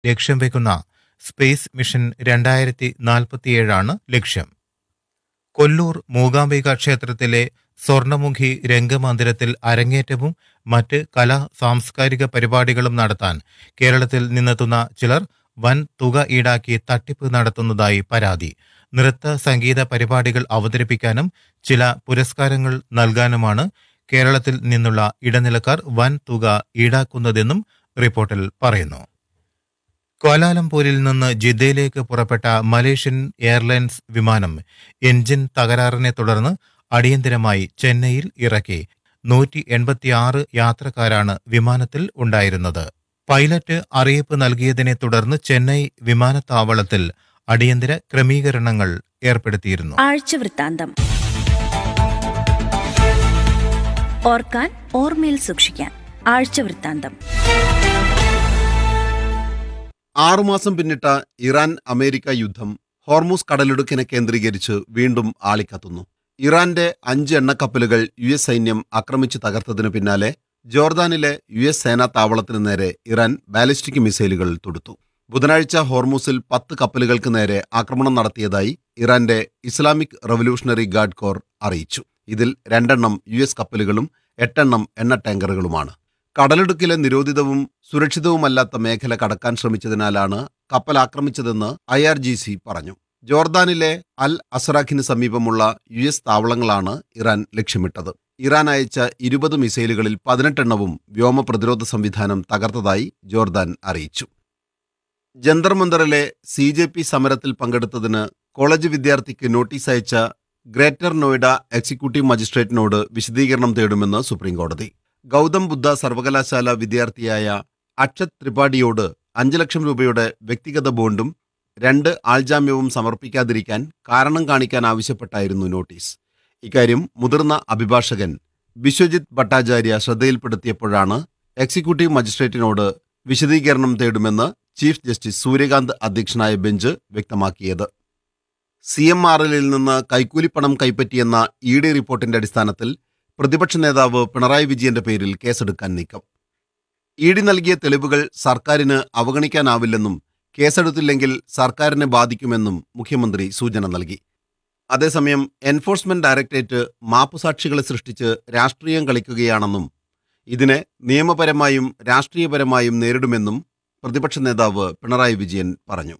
ലക്ഷ്യം വെക്കുന്ന space mission രണ്ടായിരത്തി നാൽപ്പത്തിയേഴാണ് ലക്ഷ്യം കൊല്ലൂർ മൂകാംബിക ക്ഷേത്രത്തിലെ സ്വർണമുഖി രംഗമന്ദിരത്തിൽ അരങ്ങേറ്റവും മറ്റ് കലാ സാംസ്കാരിക പരിപാടികളും നടത്താൻ കേരളത്തിൽ നിന്നെത്തുന്ന ചിലർ വൻ തുക ഈടാക്കി തട്ടിപ്പ് നടത്തുന്നതായി പരാതി നൃത്ത സംഗീത പരിപാടികൾ അവതരിപ്പിക്കാനും ചില പുരസ്കാരങ്ങൾ നൽകാനുമാണ് കേരളത്തിൽ നിന്നുള്ള ഇടനിലക്കാർ വൻ തുക ഈടാക്കുന്നതെന്നും റിപ്പോർട്ടിൽ പറയുന്നു ക്വാലാലംപൂരിൽ നിന്ന് ജിദ്ദയിലേക്ക് പുറപ്പെട്ട മലേഷ്യൻ എയർലൈൻസ് വിമാനം എഞ്ചിൻ തകരാറിനെ തുടർന്ന് അടിയന്തരമായി ചെന്നൈയിൽ ഇറക്കി നൂറ്റി എൺപത്തിയാറ് യാത്രക്കാരാണ് വിമാനത്തിൽ ഉണ്ടായിരുന്നത് പൈലറ്റ് അറിയിപ്പ് നൽകിയതിനെ തുടർന്ന് ചെന്നൈ വിമാനത്താവളത്തിൽ അടിയന്തര ക്രമീകരണങ്ങൾ ഏർപ്പെടുത്തിയിരുന്നു ആഴ്ചവൃത്താന്തം ഓർക്കാൻ ഓർമ്മയിൽ സൂക്ഷിക്കാൻ ആഴ്ചവൃത്താന്തം ആറുമാസം പിന്നിട്ട ഇറാൻ അമേരിക്ക യുദ്ധം ഹോർമൂസ് കടലിടുക്കിനെ കേന്ദ്രീകരിച്ച് വീണ്ടും ആളിക്കത്തുന്നു ഇറാന്റെ അഞ്ച് എണ്ണക്കപ്പലുകൾ യു എസ് സൈന്യം ആക്രമിച്ച് തകർത്തതിനു പിന്നാലെ ജോർദാനിലെ യു എസ് സേനാ താവളത്തിനു നേരെ ഇറാൻ ബാലിസ്റ്റിക് മിസൈലുകൾ തൊടുത്തു ബുധനാഴ്ച ഹോർമൂസിൽ പത്ത് കപ്പലുകൾക്ക് നേരെ ആക്രമണം നടത്തിയതായി ഇറാന്റെ ഇസ്ലാമിക് റവല്യൂഷണറി ഗാർഡ് കോർ അറിയിച്ചു ഇതിൽ രണ്ടെണ്ണം യു എസ് കപ്പലുകളും എട്ടെണ്ണം എണ്ണ ടാങ്കറുകളുമാണ് കടലിടുക്കിലെ നിരോധിതവും സുരക്ഷിതവുമല്ലാത്ത മേഖല കടക്കാൻ ശ്രമിച്ചതിനാലാണ് കപ്പൽ ആക്രമിച്ചതെന്ന് ഐ ആർ ജി സി പറഞ്ഞു ജോർദാനിലെ അൽ അസറാഖിന് സമീപമുള്ള യു എസ് താവളങ്ങളാണ് ഇറാൻ ലക്ഷ്യമിട്ടത് ഇറാൻ അയച്ച ഇരുപത് മിസൈലുകളിൽ പതിനെട്ടെണ്ണവും വ്യോമ പ്രതിരോധ സംവിധാനം തകർത്തതായി ജോർദാൻ അറിയിച്ചു ജന്തർ മന്ദറിലെ സി ജെ പി സമരത്തിൽ പങ്കെടുത്തതിന് കോളേജ് വിദ്യാർത്ഥിക്ക് നോട്ടീസ് അയച്ച ഗ്രേറ്റർ നോയിഡ എക്സിക്യൂട്ടീവ് മജിസ്ട്രേറ്റിനോട് വിശദീകരണം തേടുമെന്ന് സുപ്രീംകോടതി ഗൗതം ബുദ്ധ സർവകലാശാല വിദ്യാർത്ഥിയായ അക്ഷത് ത്രിപാഠിയോട് അഞ്ച് ലക്ഷം രൂപയുടെ വ്യക്തിഗത ബോണ്ടും രണ്ട് ആൾജാമ്യവും സമർപ്പിക്കാതിരിക്കാൻ കാരണം കാണിക്കാൻ ആവശ്യപ്പെട്ടായിരുന്നു നോട്ടീസ് ഇക്കാര്യം മുതിർന്ന അഭിഭാഷകൻ വിശ്വജിത് ഭട്ടാചാര്യ ശ്രദ്ധയിൽപ്പെടുത്തിയപ്പോഴാണ് എക്സിക്യൂട്ടീവ് മജിസ്ട്രേറ്റിനോട് വിശദീകരണം തേടുമെന്ന് ചീഫ് ജസ്റ്റിസ് സൂര്യകാന്ത് അധ്യക്ഷനായ ബെഞ്ച് വ്യക്തമാക്കിയത് സി എം ആർ എല്ലിൽ നിന്ന് കൈക്കൂലിപ്പണം കൈപ്പറ്റിയെന്ന ഇ ഡി റിപ്പോർട്ടിന്റെ അടിസ്ഥാനത്തിൽ പ്രതിപക്ഷ നേതാവ് പിണറായി വിജയന്റെ പേരിൽ കേസെടുക്കാൻ നീക്കം ഇ ഡി നൽകിയ തെളിവുകൾ സർക്കാരിന് അവഗണിക്കാനാവില്ലെന്നും കേസെടുത്തില്ലെങ്കിൽ സർക്കാരിനെ ബാധിക്കുമെന്നും മുഖ്യമന്ത്രി സൂചന നൽകി അതേസമയം എൻഫോഴ്സ്മെന്റ് ഡയറക്ടറേറ്റ് മാപ്പുസാക്ഷികളെ സൃഷ്ടിച്ച് രാഷ്ട്രീയം കളിക്കുകയാണെന്നും ഇതിനെ നിയമപരമായും രാഷ്ട്രീയപരമായും നേരിടുമെന്നും പ്രതിപക്ഷ നേതാവ് പിണറായി വിജയൻ പറഞ്ഞു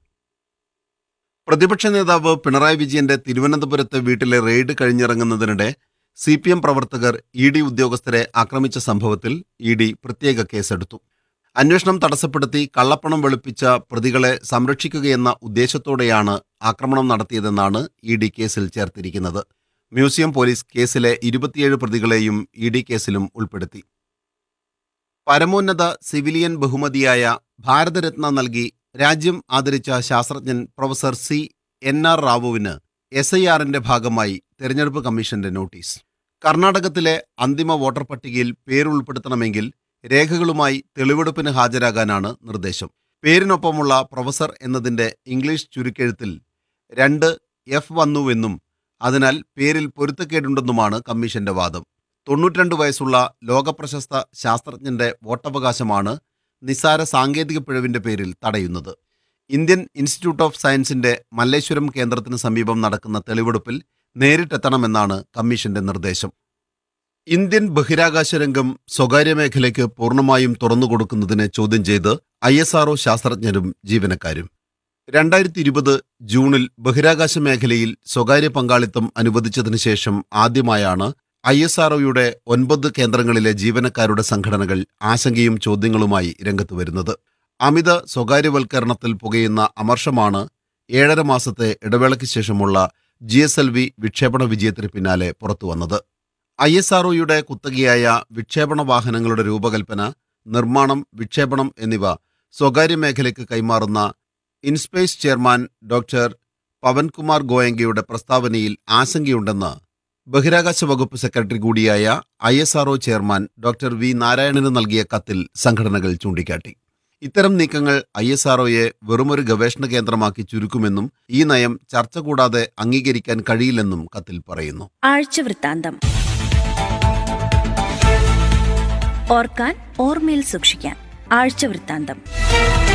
പ്രതിപക്ഷ നേതാവ് പിണറായി വിജയന്റെ തിരുവനന്തപുരത്തെ വീട്ടിലെ റെയ്ഡ് കഴിഞ്ഞിറങ്ങുന്നതിനിടെ സി പി എം പ്രവർത്തകർ ഇ ഡി ഉദ്യോഗസ്ഥരെ ആക്രമിച്ച സംഭവത്തിൽ ഇ ഡി പ്രത്യേക കേസെടുത്തു അന്വേഷണം തടസ്സപ്പെടുത്തി കള്ളപ്പണം വെളുപ്പിച്ച പ്രതികളെ സംരക്ഷിക്കുകയെന്ന ഉദ്ദേശത്തോടെയാണ് ആക്രമണം നടത്തിയതെന്നാണ് ഇ ഡി കേസിൽ ചേർത്തിരിക്കുന്നത് മ്യൂസിയം പോലീസ് കേസിലെ ഇരുപത്തിയേഴ് പ്രതികളെയും ഇ ഡി കേസിലും ഉൾപ്പെടുത്തി പരമോന്നത സിവിലിയൻ ബഹുമതിയായ ഭാരതരത്ന നൽകി രാജ്യം ആദരിച്ച ശാസ്ത്രജ്ഞൻ പ്രൊഫസർ സി എൻ ആർ റാവുവിന് എസ് ഐ ആറിന്റെ ഭാഗമായി തെരഞ്ഞെടുപ്പ് കമ്മീഷന്റെ നോട്ടീസ് കർണാടകത്തിലെ അന്തിമ വോട്ടർ പട്ടികയിൽ പേരുൾപ്പെടുത്തണമെങ്കിൽ രേഖകളുമായി തെളിവെടുപ്പിന് ഹാജരാകാനാണ് നിർദ്ദേശം പേരിനൊപ്പമുള്ള പ്രൊഫസർ എന്നതിന്റെ ഇംഗ്ലീഷ് ചുരുക്കെഴുത്തിൽ രണ്ട് എഫ് വന്നുവെന്നും അതിനാൽ പേരിൽ പൊരുത്തക്കേടുണ്ടെന്നുമാണ് കമ്മീഷന്റെ വാദം തൊണ്ണൂറ്റിരണ്ട് വയസ്സുള്ള ലോകപ്രശസ്ത ശാസ്ത്രജ്ഞന്റെ വോട്ടവകാശമാണ് നിസ്സാര സാങ്കേതിക പിഴവിന്റെ പേരിൽ തടയുന്നത് ഇന്ത്യൻ ഇൻസ്റ്റിറ്റ്യൂട്ട് ഓഫ് സയൻസിന്റെ മല്ലേശ്വരം കേന്ദ്രത്തിന് സമീപം നടക്കുന്ന തെളിവെടുപ്പിൽ നേരിട്ടെത്തണമെന്നാണ് കമ്മീഷന്റെ നിർദ്ദേശം ഇന്ത്യൻ ബഹിരാകാശ രംഗം സ്വകാര്യ മേഖലയ്ക്ക് പൂർണ്ണമായും തുറന്നുകൊടുക്കുന്നതിനെ ചോദ്യം ചെയ്ത് ഐ എസ് ആർഒ ശാസ്ത്രജ്ഞരും ജീവനക്കാരും രണ്ടായിരത്തി ഇരുപത് ജൂണിൽ ബഹിരാകാശ മേഖലയിൽ സ്വകാര്യ പങ്കാളിത്തം അനുവദിച്ചതിനു ശേഷം ആദ്യമായാണ് ഐ എസ് ആർഒയുടെ ഒൻപത് കേന്ദ്രങ്ങളിലെ ജീവനക്കാരുടെ സംഘടനകൾ ആശങ്കയും ചോദ്യങ്ങളുമായി രംഗത്ത് വരുന്നത് അമിത സ്വകാര്യവൽക്കരണത്തിൽ പുകയുന്ന അമർഷമാണ് ഏഴര മാസത്തെ ഇടവേളയ്ക്ക് ശേഷമുള്ള ജി എസ് എൽ വി വിക്ഷേപണ വിജയത്തിന് പിന്നാലെ പുറത്തുവന്നത് ഐ എസ് ആർഒയുടെ കുത്തകയായ വിക്ഷേപണ വാഹനങ്ങളുടെ രൂപകൽപ്പന നിർമ്മാണം വിക്ഷേപണം എന്നിവ സ്വകാര്യ മേഖലയ്ക്ക് കൈമാറുന്ന ഇൻസ്പേസ് ചെയർമാൻ ഡോക്ടർ പവൻകുമാർ ഗോയങ്കയുടെ പ്രസ്താവനയിൽ ആശങ്കയുണ്ടെന്ന് ബഹിരാകാശ വകുപ്പ് സെക്രട്ടറി കൂടിയായ I S R O chairman doctor V നാരായണന് നൽകിയ കത്തിൽ സംഘടനകൾ ചൂണ്ടിക്കാട്ടി ഇത്തരം നീക്കങ്ങൾ ഐ എസ് ആർഒയെ വെറുമൊരു ഗവേഷണ കേന്ദ്രമാക്കി ചുരുക്കുമെന്നും ഈ നയം ചർച്ച കൂടാതെ അംഗീകരിക്കാൻ കഴിയില്ലെന്നും കത്തിൽ പറയുന്നു ആഴ്ചവൃത്താന്തം ഓർക്കാൻ ഓർമ്മയിൽ സൂക്ഷിക്കാൻ ആഴ്ചവൃത്താന്തം